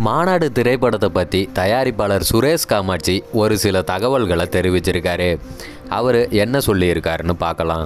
மாநாடு திரைப்படத்தை பற்றி தயாரிப்பாளர் சுரேஷ் காமாட்சி ஒரு சில தகவல்களை தெரிவிச்சிருக்காரு அவர் என்ன சொல்லியிருக்காருன்னு பார்க்கலாம்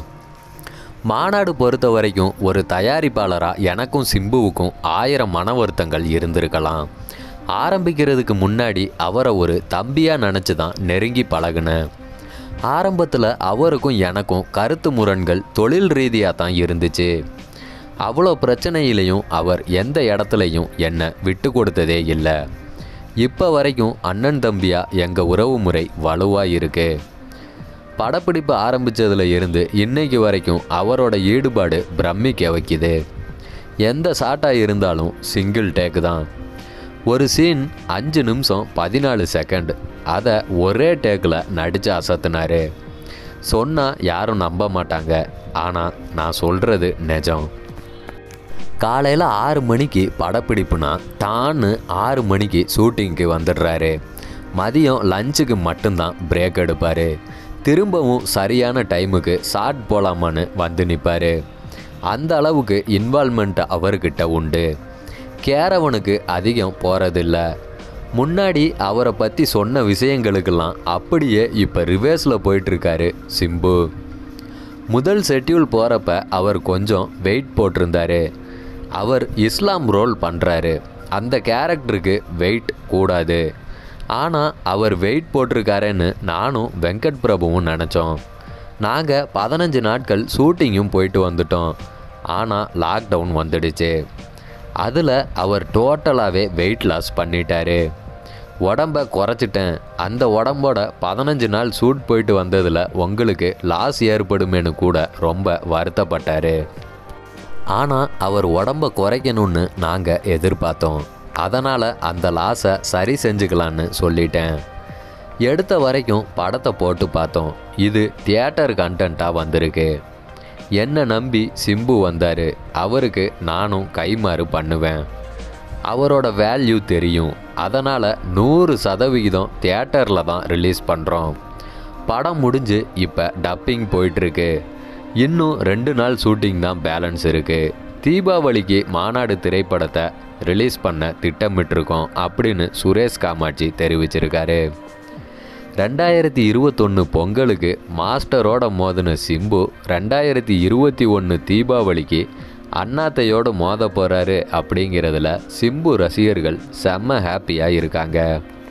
மாநாடு பொறுத்த வரைக்கும் ஒரு தயாரிப்பாளராக எனக்கும் சிம்புவுக்கும் ஆயிரம் மன வருத்தங்கள் இருந்திருக்கலாம் ஆரம்பிக்கிறதுக்கு முன்னாடி அவரை ஒரு தம்பியாக நினச்சி தான் நெருங்கி பழகுனேன் ஆரம்பத்தில் அவருக்கும் எனக்கும் கருத்து முரண்கள் தொழில் ரீதியாக தான் இருந்துச்சு அவ்வளோ பிரச்சனையிலையும் அவர் எந்த இடத்துலையும் என்னை விட்டு கொடுத்ததே இல்லை இப்போ வரைக்கும் அண்ணன் தம்பியா எங்கள் உறவு முறை வலுவாக இருக்கு படப்பிடிப்பு ஆரம்பித்ததில் இருந்து இன்னைக்கு வரைக்கும் அவரோட ஈடுபாடு பிரமிக்க வைக்குது எந்த ஷாட்டாக இருந்தாலும் சிங்கிள் டேக்கு தான் ஒரு சீன் அஞ்சு நிமிஷம் பதினாலு செகண்ட் அதை ஒரே டேக்கில் நடித்து அசத்துனாரு சொன்னால் யாரும் நம்ப மாட்டாங்க ஆனால் நான் சொல்கிறது நிஜம் காலையில் ஆறு மணிக்கு படப்பிடிப்புனா டான்னு ஆறு மணிக்கு ஷூட்டிங்க்கு வந்துடுறாரு மதியம் லஞ்சுக்கு மட்டும்தான் பிரேக் எடுப்பார் திரும்பவும் சரியான டைமுக்கு ஷார்ட் போகலாமான்னு வந்து நிற்பார் அந்த அளவுக்கு இன்வால்மெண்ட் அவர்கிட்ட உண்டு கேரவனுக்கு அதிகம் போகிறதில்ல முன்னாடி அவரை பற்றி சொன்ன விஷயங்களுக்கெல்லாம் அப்படியே இப்போ ரிவேர்ஸில் போயிட்டுருக்காரு சிம்பு முதல் ஷெட்யூல் போகிறப்ப அவர் கொஞ்சம் வெயிட் போட்டிருந்தாரு அவர் இஸ்லாம் ரோல் பண்ணுறாரு அந்த கேரக்டருக்கு வெயிட் கூடாது ஆனால் அவர் வெயிட் போட்டிருக்காருன்னு நானும் வெங்கட் பிரபுவும் நினச்சோம் நாங்கள் பதினஞ்சு நாட்கள் ஷூட்டிங்கும் போயிட்டு வந்துட்டோம் ஆனால் லாக்டவுன் வந்துடுச்சு அதில் அவர் டோட்டலாகவே வெயிட் லாஸ் பண்ணிட்டாரு உடம்ப குறைச்சிட்டேன் அந்த உடம்போட பதினஞ்சு நாள் ஷூட் போயிட்டு வந்ததில் உங்களுக்கு லாஸ் ஏற்படுமேனு கூட ரொம்ப வருத்தப்பட்டார் ஆனால் அவர் உடம்ப குறைக்கணும்னு நாங்கள் எதிர்பார்த்தோம் அதனால் அந்த லாஸை சரி செஞ்சுக்கலான்னு சொல்லிட்டேன் எடுத்த வரைக்கும் படத்தை போட்டு பார்த்தோம் இது தியேட்டர் கண்டென்ட்டாக வந்திருக்கு என்னை நம்பி சிம்பு வந்தார் அவருக்கு நானும் கைமாறு பண்ணுவேன் அவரோட வேல்யூ தெரியும் அதனால் நூறு சதவிகிதம் தியேட்டரில் தான் ரிலீஸ் பண்ணுறோம் படம் முடிஞ்சு இப்போ டப்பிங் போயிட்டுருக்கு இன்னும் ரெண்டு நாள் ஷூட்டிங் தான் பேலன்ஸ் இருக்குது தீபாவளிக்கு மாநாடு திரைப்படத்தை ரிலீஸ் பண்ண திட்டமிட்டிருக்கோம் அப்படின்னு சுரேஷ் காமாட்சி தெரிவிச்சிருக்காரு ரெண்டாயிரத்தி இருபத்தொன்று பொங்கலுக்கு மாஸ்டரோட மோதின சிம்பு ரெண்டாயிரத்தி இருபத்தி ஒன்று தீபாவளிக்கு அண்ணாத்தையோடு மோத போகிறாரு அப்படிங்கிறதுல சிம்பு ரசிகர்கள் செம்ம ஹாப்பியாக இருக்காங்க